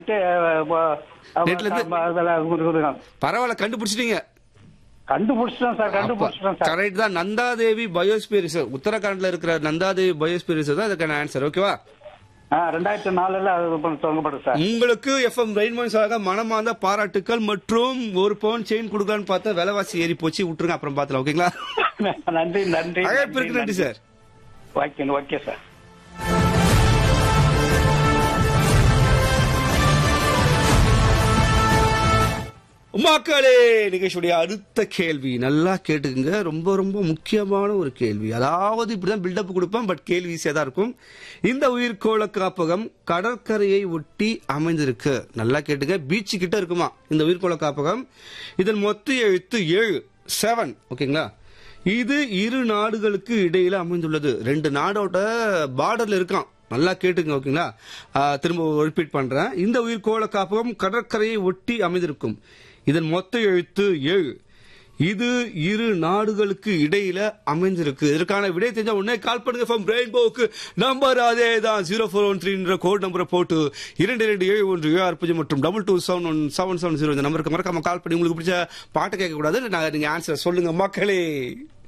நெட்ல இருந்து- கண்டுபிடிச்சிட்டோம் பரவாயில்ல கண்டுபிடிச்சிட்டீங்க சார் கண்டுபிடிச்சிட்டோம் சார் கரெக்ட் தான் நந்தாதேவி பயோஸ்பியர் ரிசர்வ் உத்தரகாண்ட்ல இருக்கிற நந்தாதேவி பயோஸ்பியர் ரிசர்வ் தான் அதுக்கான ஆன்சர் ஓகேவா ஆ, ரெண்டாயிரத்தி நாலுல அது பண்ண- தொடங்கப்பட்டது சார் உங்களுக்கு எஃப்எம் ரெயின்மோன்ஸாக மனமார்ந்த பாராட்டுக்கள் மற்றும் ஒரு பவுன் செயின் கொடுக்கலான்னு பார்த்தா விலைவாசி ஏறி போச்சு விட்டுருங்க அப்புறம் பார்த்துலாம் ஓகேங்களா நன்றி நன்றி அழைப்பிற்கு நன்றி சார் ஓகே ஓகே சார் மக்களே நிகழ்ச்சியுடைய அடுத்த கேள்வி நல்லா கேட்டுக்குங்க ரொம்ப ரொம்ப முக்கியமான ஒரு கேள்வி அதாவது இப்படிதான் பில்டப் கொடுப்பேன் பட் கேள்வி ஈஸியா தான் இருக்கும் இந்த உயிர்கோள காப்பகம் கடற்கரையை ஒட்டி அமைந்திருக்கு நல்லா கேட்டுங்க பீச் கிட்ட இருக்குமா இந்த உயிர்கோள காப்பகம் இதன் மொத்த எழுத்து ஏழு செவன் ஓகேங்களா இது இரு நாடுகளுக்கு இடையில அமைந்துள்ளது ரெண்டு நாடோட பார்டர்ல இருக்கான் நல்லா கேட்டுங்க ஓகேங்களா ஆ, திரும்ப ரிப்பீட் பண்றேன் இந்த உயிர்கோள காப்பகம் கடற்கரையை ஒட்டி அமைந்திருக்கும் இதன் மொத்த எழுத்து ஏழு இது இரு நாடுகளுக்கு இடையில அமைஞ்சிருக்கு இதற்கான விடை தெரிஞ்சா உடனே கால் பண்ணுங்க ஃப்ரம் ரெயின்போக்கு நம்பர் அதே தான் ஜீரோ ஃபோர் ஒன் த்ரீன்ற கோட் நம்பரை போட்டு இரண்டு இரண்டு ஏழு ஒன்று ஏழு ஆறு பூஜ்ஜியம் மற்றும் double two seven one seven seven zero இந்த நம்பருக்கு மறக்காம கால் பண்ணி உங்களுக்கு பிடிச்ச பாட்டு கேட்கக்கூடாது நான் நீங்க ஆன்சர் சொல்லுங்க மக்களே